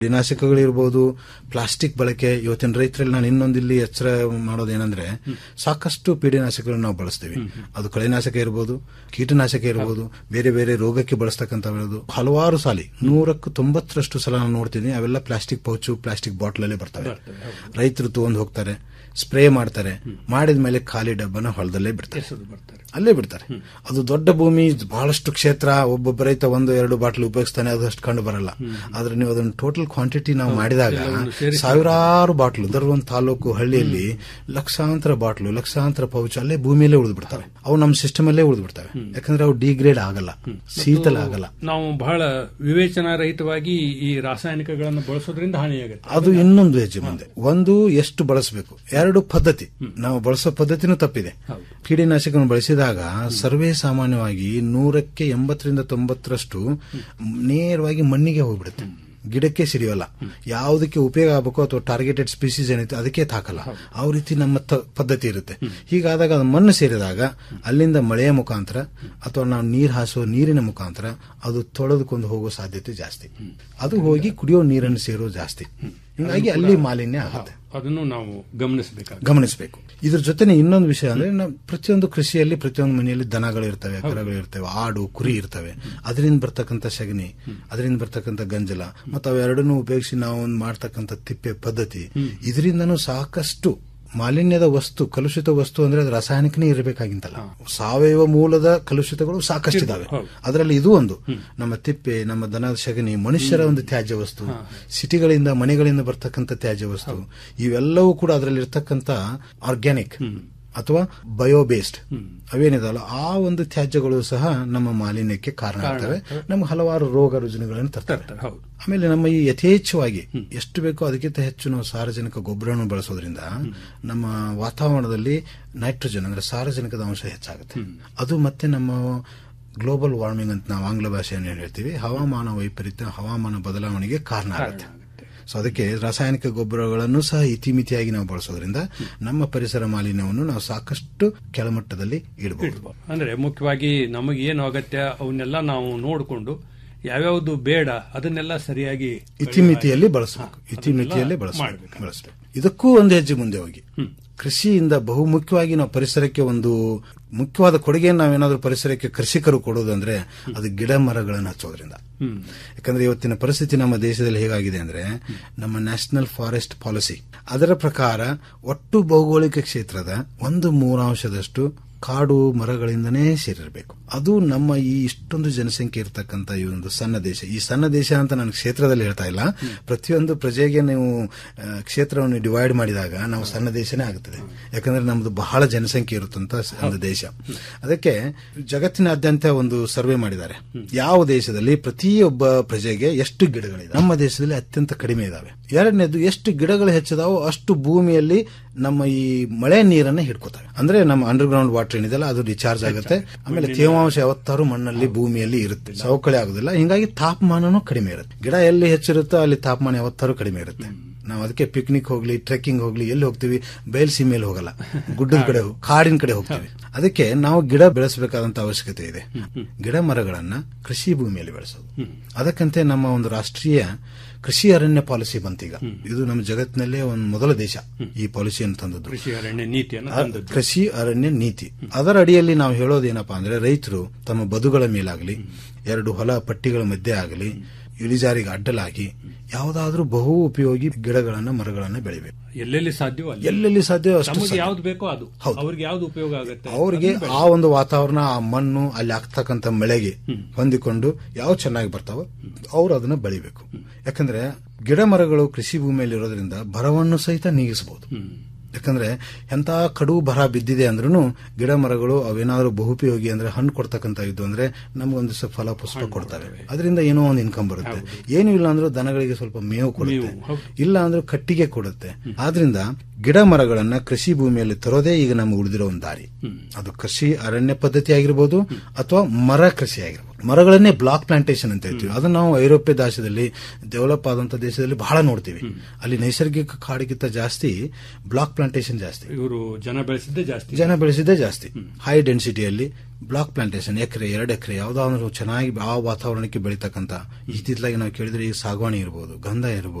ಕೀಟನಾಶಕಗಳಿರ್ಬೋದು plastic ಬಳಕೆ ಇವತ್ತಿನ ರೈತರಲ್ಲಿ ನಾನು ಇನ್ನೊಂದು ಇಲ್ಲಿ ಎಚ್ಚರ ಮಾಡೋದೇನಂದ್ರೆ ಸಾಕಷ್ಟು ಪೀಡಿನಾಶಕಗಳನ್ನ ನಾವು ಬಳಸ್ತೀವಿ ಅದು ಕಳೆನಾಶಕ ಇರ್ಬೋದು ಕೀಟನಾಶಕ ಇರ್ಬೋದು ಬೇರೆ ಬೇರೆ ರೋಗಕ್ಕೆ ಬಳಸ್ತಕ್ಕಂಥ ಹಲವಾರು ಸಾಲಿ ನೂರಕ್ಕೂ ತೊಂಬತ್ತರಷ್ಟು ಸಲ ನಾನು ನೋಡ್ತೀನಿ ಅವೆಲ್ಲ ಪ್ಲಾಸ್ಟಿಕ್ ಪೌಚು ಪ್ಲಾಸ್ಟಿಕ್ ಬಾಟಲ್ ಅಲ್ಲೇ ಬರ್ತವೆ ರೈತರು ತಗೊಂಡು ಹೋಗ್ತಾರೆ ಸ್ಪ್ರೇ ಮಾಡ್ತಾರೆ ಮಾಡಿದ ಮೇಲೆ ಖಾಲಿ ಡಬ್ಬನ ಹೊಲದಲ್ಲೇ ಬಿಡ್ತಾರೆ ಅಲ್ಲೇ ಬಿಡ್ತಾರೆ ಅದು ದೊಡ್ಡ ಭೂಮಿ ಬಹಳಷ್ಟು ಕ್ಷೇತ್ರ ಒಬ್ಬೊಬ್ಬ ರೈತ ಒಂದು ಎರಡು ಬಾಟಲ್ ಉಪಯೋಗಿಸ್ತಾನೆ ಅದು ಅಷ್ಟು ಕಂಡು ಬರಲ್ಲ ಆದ್ರೆ ನೀವು ಅದನ್ನ ಟೋಟಲ್ ಕ್ವಾಂಟಿಟಿ ನಾವು ಮಾಡಿದಾಗ ಸಾವಿರಾರು ಬಾಟ್ಲು ದರ್ ಒಂದು ತಾಲೂಕು ಹಳ್ಳಿಯಲ್ಲಿ ಲಕ್ಷಾಂತರ ಬಾಟ್ಲು ಲಕ್ಷಾಂತರ ಪೌಚ್ ಅಲ್ಲೇ ಭೂಮಿಯಲ್ಲೇ ಉಳಿದು ಬಿಡ್ತವೆ ಅವು ನಮ್ಮ ಸಿಸ್ಟಮ್ ಅಲ್ಲೇ ಉಳಿದು ಬಿಡ್ತವೆ ಯಾಕಂದ್ರೆ ಅವು ಡಿಗ್ರೇಡ್ ಆಗಲ್ಲ ಶೀತಲ ಆಗಲ್ಲ ನಾವು ಬಹಳ ವಿವೇಚನಾ ರಹಿತವಾಗಿ ಈ ರಾಸಾಯನಿಕಗಳನ್ನು ಬಳಸೋದ್ರಿಂದ ಹಾನಿಯಾಗುತ್ತೆ ಅದು ಇನ್ನೊಂದು ಹೆಜ್ಜೆ ಮುಂದೆ ಒಂದು ಎಷ್ಟು ಬಳಸಬೇಕು ಎರಡು ಪದ್ಧತಿ ನಾವು ಬಳಸೋ ಪದ್ಧತಿನೂ ತಪ್ಪಿದೆ ಕೀಟನಾಶಕವನ್ನು ಬಳಸಿದಾಗ ಸರ್ವೇ ಸಾಮಾನ್ಯವಾಗಿ ನೂರಕ್ಕೆ ಎಂಬತ್ತರಿಂದ ತೊಂಬತ್ತರಷ್ಟು ನೇರವಾಗಿ ಮಣ್ಣಿಗೆ ಹೋಗ್ಬಿಡುತ್ತೆ ಗಿಡಕ್ಕೆ ಸಿಡಿಯೋಲ್ಲ ಯಾವುದಕ್ಕೆ ಉಪಯೋಗ ಆಗಬೇಕು ಅಥವಾ ಟಾರ್ಗೆಟೆಡ್ ಸ್ಪೀಸೀಸ್ ಏನೈತೆ ಅದಕ್ಕೆ ತಾಕಲ್ಲ ಆ ರೀತಿ ನಮ್ಮ ತ- ಪದ್ಧತಿ ಇರುತ್ತೆ ಹೀಗಾದಾಗ ಅದು ಮಣ್ಣು ಸೇರಿದಾಗ ಅಲ್ಲಿಂದ ಮಳೆಯ ಮುಖಾಂತರ ಅಥವಾ ನಾವು ನೀರು ಹಾಸೋ ನೀರಿನ ಮುಖಾಂತರ ಅದು ತೊಳೆದುಕೊಂಡು ಹೋಗೋ ಸಾಧ್ಯತೆ ಜಾಸ್ತಿ ಅದು ಹೋಗಿ ಕುಡಿಯೋ ನೀರನ್ನು ಸೇರೋ ಜಾಸ್ತಿ ಹೀಗಾಗಿ ಅಲ್ಲಿ ಮಾಲಿನ್ಯ ಆಗುತ್ತೆ ಅದನ್ನು ನಾವು ಗಮನಿಸಬೇಕಾಗುತ್ತೆ ಗಮನಿಸಬೇಕು ಇದ್ರ ಜೊತೆನೆ ಇನ್ನೊಂದು ವಿಷಯ ಅಂದ್ರೆ ನಾವು ಪ್ರತಿಯೊಂದು ಕೃಷಿಯಲ್ಲಿ ಪ್ರತಿಯೊಂದು ಮನೆಯಲ್ಲಿ ದನಗಳು ಇರ್ತವೆ ಕರಗಳು ಇರ್ತವೆ ಆಡು ಕುರಿ ಇರ್ತವೆ ಅದರಿಂದ ಬರ್ತಕ್ಕಂಥ ಸಗಣಿ ಅದರಿಂದ ಬರ್ತಕ್ಕಂಥ ಗಂಜಲ ಮತ್ತು ಅವೆರಡನ್ನೂ ಉಪಯೋಗಿಸಿ ನಾವು ಒಂದು ಮಾಡ್ತಕ್ಕಂಥ ತಿಪ್ಪೆ ಪದ್ಧತಿ ಇದರಿಂದನೂ ಸಾಕಷ್ಟು ಮಾಲಿನ್ಯದ ವಸ್ತು ಕಲುಷಿತ ವಸ್ತು ಅಂದ್ರೆ ಅದು ರಾಸಾಯನಿಕನೇ ಇರಬೇಕಾಗಿಂತಲ್ಲ ಸಾವಯವ ಮೂಲದ ಕಲುಷಿತಗಳು ಸಾಕಷ್ಟಿದಾವೆ ಅದರಲ್ಲಿ ಇದು ಒಂದು ನಮ್ಮ ತಿಪ್ಪೆ ನಮ್ಮ ದನದ ಸಗಣಿ ಮನುಷ್ಯರ ಒಂದು ತ್ಯಾಜ್ಯ ವಸ್ತು ಸಿಟಿಗಳಿಂದ ಮನೆಗಳಿಂದ ಬರ್ತಕ್ಕಂಥ ತ್ಯಾಜ್ಯ ವಸ್ತು ಇವೆಲ್ಲವೂ ಕೂಡ ಅದರಲ್ಲಿ ಇರ್ತಕ್ಕಂಥ ಆರ್ಗ್ಯಾನಿಕ್ ಅಥವಾ ಬಯೋ ಬೇಸ್ಡ್ ಅವೇನಿದಾವಲ್ಲ ಆ ಒಂದು ತ್ಯಾಜ್ಯಗಳು ಸಹ ನಮ್ಮ ಮಾಲಿನ್ಯಕ್ಕೆ ಕಾರಣ ಆಗ್ತವೆ ನಮ್ಗೆ ಹಲವಾರು ರೋಗ ರುಜಿನಗಳನ್ನು ತರ್ತವೆ ಆಮೇಲೆ ನಮ್ಮ ಈ ಯಥೇಚ್ಛವಾಗಿ ಎಷ್ಟು ಬೇಕೋ ಅದಕ್ಕಿಂತ ಹೆಚ್ಚು ನಾವು ಸಾರ್ವಜನಿಕ ಗೊಬ್ಬರವನ್ನು ಬಳಸೋದ್ರಿಂದ ನಮ್ಮ ವಾತಾವರಣದಲ್ಲಿ ನೈಟ್ರೋಜನ್ ಅಂದ್ರೆ ಸಾರ್ವಜನಿಕದ ಅಂಶ ಹೆಚ್ಚಾಗುತ್ತೆ ಅದು ಮತ್ತೆ ನಮ್ಮ ಗ್ಲೋಬಲ್ ವಾರ್ಮಿಂಗ್ ಅಂತ ನಾವು ಆಂಗ್ಲ ಭಾಷೆಯನ್ನು ಹೇಳ್ತೀವಿ ಹವಾಮಾನ ವೈಪರೀತ್ಯ ಹವಾಮಾನ ಬದಲಾವಣೆಗೆ ಕಾರಣ ಆಗುತ್ತೆ ಸೊ ಅದಕ್ಕೆ ರಾಸಾಯನಿಕ ಗೊಬ್ಬರಗಳನ್ನು ಸಹ ಇತಿಮಿತಿಯಾಗಿ ನಾವು ಬಳಸೋದ್ರಿಂದ ನಮ್ಮ ಪರಿಸರ ಮಾಲಿನ್ಯವನ್ನು ನಾವು ಸಾಕಷ್ಟು ಕೆಳಮಟ್ಟದಲ್ಲಿ ಇಡಬಹುದು ಅಂದ್ರೆ ಮುಖ್ಯವಾಗಿ ನಮಗೆ ಏನು ಅಗತ್ಯ ಅವನ್ನೆಲ್ಲ ನಾವು ನೋಡಿಕೊಂಡು ಯಾವ್ಯಾವ್ದು ಬೇಡ ಅದನ್ನೆಲ್ಲ ಸರಿಯಾಗಿ ಇತಿಮಿತಿಯಲ್ಲಿ ಬಳಸಬೇಕು ಇತಿಮಿತಿಯಲ್ಲಿ ಬಳಸಬೇಕು ಬಳಸಬೇಕು ಇದಕ್ಕೂ ಒಂದು ಹೆಜ್ಜೆ ಮುಂದೆ ಹೋಗಿ ಕೃಷಿಯಿಂದ ಬಹು ಮುಖ್ಯವಾಗಿ ನಾವು ಪರಿಸರಕ್ಕೆ ಒಂದು ಮುಖ್ಯವಾದ ಕೊಡುಗೆಯನ್ನು ನಾವೇನಾದ್ರೂ ಪರಿಸರಕ್ಕೆ ಕೃಷಿಕರು ಕೊಡೋದಂದ್ರೆ ಅದು ಗಿಡ ಮರಗಳನ್ನು ಹಚ್ಚೋದ್ರಿಂದ ಯಾಕಂದ್ರೆ ಇವತ್ತಿನ ಪರಿಸ್ಥಿತಿ ನಮ್ಮ ದೇಶದಲ್ಲಿ ಹೇಗಾಗಿದೆ ಅಂದ್ರೆ ನಮ್ಮ ನ್ಯಾಷನಲ್ ಫಾರೆಸ್ಟ್ ಪಾಲಿಸಿ ಅದರ ಪ್ರಕಾರ ಒಟ್ಟು ಭೌಗೋಳಿಕ ಕ್ಷೇತ್ರದ ಒಂದು ಮೂರಾಂಶದಷ್ಟು ಕಾಡು ಮರಗಳಿಂದನೇ ಸೇರಿರಬೇಕು ಅದು ನಮ್ಮ ಈ ಇಷ್ಟೊಂದು ಜನಸಂಖ್ಯೆ ಇರತಕ್ಕಂತ ಈ ಒಂದು ಸಣ್ಣ ದೇಶ ಈ ಸಣ್ಣ ದೇಶ ಅಂತ ನಾನು ಕ್ಷೇತ್ರದಲ್ಲಿ ಹೇಳ್ತಾ ಇಲ್ಲ ಪ್ರತಿಯೊಂದು ಪ್ರಜೆಗೆ ನೀವು ಆ, ಕ್ಷೇತ್ರವನ್ನು ಡಿವೈಡ್ ಮಾಡಿದಾಗ ನಾವು ಸಣ್ಣ ದೇಶನೇ ಆಗುತ್ತದೆ ಯಾಕಂದ್ರೆ ನಮ್ದು ಬಹಳ ಜನಸಂಖ್ಯೆ ಇರುತ್ತಂತ ಒಂದು ದೇಶ ಅದಕ್ಕೆ ಜಗತ್ತಿನಾದ್ಯಂತ ಒಂದು ಸರ್ವೆ ಮಾಡಿದ್ದಾರೆ ಯಾವ ದೇಶದಲ್ಲಿ ಪ್ರತಿಯೊಬ್ಬ ಪ್ರಜೆಗೆ ಎಷ್ಟು ಗಿಡಗಳಿದೆ ನಮ್ಮ ದೇಶದಲ್ಲಿ ಅತ್ಯಂತ ಕಡಿಮೆ ಇದಾವೆ ಎರಡನೇದು ಎಷ್ಟು ಗಿಡಗಳು ಹೆಚ್ಚಿದಾವೋ ಅಷ್ಟು ಭೂಮಿಯಲ್ಲಿ ನಮ್ಮ ಈ ಮಳೆ ನೀರನ್ನ ಹಿಡ್ಕೋತವೆ ಅಂದ್ರೆ ನಮ್ಮ ಅಂಡರ್ ಗ್ರೌಂಡ್ ವಾಟರ್ ಏನಿದೆಲ್ಲ ಅದು ರಿಚಾರ್ಜ್ ಆಗುತ್ತೆ ಆಮೇಲೆ ತೇವಾಂಶ ಯಾವತ್ತಾರು ಮಣ್ಣಲ್ಲಿ ಭೂಮಿಯಲ್ಲಿ ಇರುತ್ತೆ ಸವಕಳಿ ಆಗುದಿಲ್ಲ ಹಿಂಗಾಗಿ ತಾಪಮಾನನೂ ಕಡಿಮೆ ಇರುತ್ತೆ ಗಿಡ ಎಲ್ಲಿ ಹೆಚ್ಚಿರುತ್ತೋ ಅಲ್ಲಿ ತಾಪಮಾನ ಯಾವತ್ತಾರು ಕಡಿಮೆ ಇರುತ್ತೆ ನಾವು ಅದಕ್ಕೆ ಪಿಕ್ನಿಕ್ ಹೋಗ್ಲಿ ಟ್ರೆಕ್ಕಿಂಗ್ ಹೋಗ್ಲಿ ಎಲ್ಲಿ ಹೋಗ್ತೀವಿ ಬಯಲು ಸೀಮೆಯಲ್ಲಿ ಹೋಗಲ್ಲ ಗುಡ್ಡದ ಕಡೆ ಹೋಗ್- ಕಾಡಿನ ಕಡೆ ಹೋಗ್ತೀವಿ ಅದಕ್ಕೆ ನಾವು ಗಿಡ ಬೆಳೆಸಬೇಕಾದಂತ ಅವಶ್ಯಕತೆ ಇದೆ ಗಿಡ ಮರಗಳನ್ನ ಕೃಷಿ ಭೂಮಿಯಲ್ಲಿ ಬೆಳೆಸೋದು ಅದಕ್ಕಂತೆ ನಮ್ಮ ಒಂದು ರಾಷ್ಟ್ರೀಯ ಕೃಷಿ ಅರಣ್ಯ ಪಾಲಿಸಿ ಬಂತೀಗ ಇದು ನಮ್ಮ ಜಗತ್ತಿನಲ್ಲೇ ಒಂದು ಮೊದಲ ದೇಶ ಈ ಪಾಲಿಸಿಯನ್ನು ತಂದದ್ದು ಕೃಷಿ ಅರಣ್ಯ ನೀತಿಯನ್ನು ಆ ತಂದದ್ದು ಕೃಷಿ ಅರಣ್ಯ ನೀತಿ ಅದರ ಅಡಿಯಲ್ಲಿ ನಾವು ಹೇಳೋದೇನಪ್ಪಾ ಅಂದ್ರೆ ರೈತರು ತಮ್ಮ ಬದುಗಳ ಮೇಲಾಗಲಿ ಎರಡು ಹೊಲ ಪಟ್ಟಿಗಳ ಮಧ್ಯೆ ಆಗಲಿ ಇಳಿಜಾರಿಗೆ ಅಡ್ಡಲಾಗಿ ಯಾವುದಾದ್ರೂ ಬಹು ಉಪಯೋಗಿ ಗಿಡಗಳನ್ನ ಮರಗಳನ್ನ ಬೆಳಿಬೇಕು ಎಲ್ಲೆಲ್ಲಿ ಸಾಧ್ಯವೋ ಅಲ್ಲಿ ಎಲ್ಲೆಲ್ಲಿ ಸಾಧ್ಯ ಅಷ್ಟು ತಮಗೆ ಸಾಧ್ಯ. ಯಾವ್ದು ಬೇಕೋ ಅದು ಅವ್ರಿಗೆ ಯಾವ್ದು ಉಪಯೋಗ ಆಗುತ್ತೆ ಅವರಿಗೆ ಅದನ್ನ ಆ ಒಂದು ವಾತಾವರಣ ಆ ಮಣ್ಣು ಅಲ್ಲಿ ಆಗ್ತಕ್ಕಂಥ ಮಳೆಗೆ ಹೊಂದಿಕೊಂಡು ಯಾವ ಚೆನ್ನಾಗಿ ಬರ್ತಾವೋ ಅವರು ಅದನ್ನ ಬೆಳಿಬೇಕು ಯಾಕಂದ್ರೆ ಗಿಡ ಮರಗಳು ಕೃಷಿ ಭೂಮಿಯಲ್ಲಿ ಇರೋದ್ರಿಂದ ಬರವನ್ನು ಸಹಿತ ನೀಗಿಸಬಹುದು ಯಾಕಂದ್ರೆ ಎಂತ ಕಡು ಬರ ಬಿದ್ದಿದೆ ಅಂದ್ರೂ ಗಿಡ ಮರಗಳು ಅವೇನಾದ್ರೂ ಬಹುಪಯೋಗಿ ಅಂದ್ರೆ ಹಣ್ಣು ಕೊಡ್ತಕ್ಕಂತ ಇದ್ದು ಅಂದ್ರೆ ನಮ್ಗೊಂದು ಸ್ವಲ್ಪ ಫಲ ಪುಷ್ಪ ಕೊಡ್ತವೆ ಅದರಿಂದ ಏನೋ ಒಂದು ಇನ್ಕಮ್ ಬರುತ್ತೆ ಏನು ಇಲ್ಲ ಅಂದ್ರೂ ದನಗಳಿಗೆ ಸ್ವಲ್ಪ ಮೇವು ಕೊಡುತ್ತೆ ಇಲ್ಲ ಅಂದ್ರೆ ಕಟ್ಟಿಗೆ ಕೊಡುತ್ತೆ ಆದ್ರಿಂದ ಗಿಡ ಮರಗಳನ್ನ ಕೃಷಿ ಭೂಮಿಯಲ್ಲಿ ತರೋದೇ ಈಗ ನಮ್ಗೆ ಉಳಿದಿರೋ ಒಂದು ದಾರಿ ಅದು ಕೃಷಿ ಅರಣ್ಯ ಪದ್ಧತಿ ಆಗಿರ್ಬೋದು ಅಥವಾ ಮರ ಕೃಷಿ ಆಗಿರ್ಬೋದು ಮರಗಳನ್ನೇ ಬ್ಲಾಕ್ ಪ್ಲಾಂಟೇಶನ್ ಅಂತ ಹೇಳ್ತೀವಿ ಅದನ್ನ ನಾವು ಐರೋಪ್ಯ ದೇಶದಲ್ಲಿ ಡೆವಲಪ್ ಆದಂತ ದೇಶದಲ್ಲಿ ಬಹಳ ನೋಡ್ತೀವಿ ಅಲ್ಲಿ ನೈಸರ್ಗಿಕ ಕಾಡಿಗಿಂತ ಜಾಸ್ತಿ ಬ್ಲಾಕ್ ಪ್ಲಾಂಟೇಶನ್ ಜಾಸ್ತಿ ಇವರು ಜನ ಬೆಳೆಸಿದ್ದೇ ಜಾಸ್ತಿ ಜನ ಬೆಳೆಸಿದ್ದೇ ಜಾಸ್ತಿ ಹೈ ಡೆನ್ಸಿಟಿಯಲ್ಲಿ ಬ್ಲಾಕ್ ಪ್ಲಾಂಟೇಶನ್ ಎಕರೆ ಎರಡು ಎಕರೆ ಯಾವ್ದಾದ್ರು ಚೆನ್ನಾಗಿ ಆ ವಾತಾವರಣಕ್ಕೆ ಬೆಳೀತಕ್ಕಂತ ಇತ್ತಿತ್ತಲಾಗಿ ನಾವು ಕೇಳಿದ್ರೆ ಈಗ ಸಾಗವಾಣಿ ಇರ್ಬೋದು ಗಂಧ ಇರ್ಬೋದು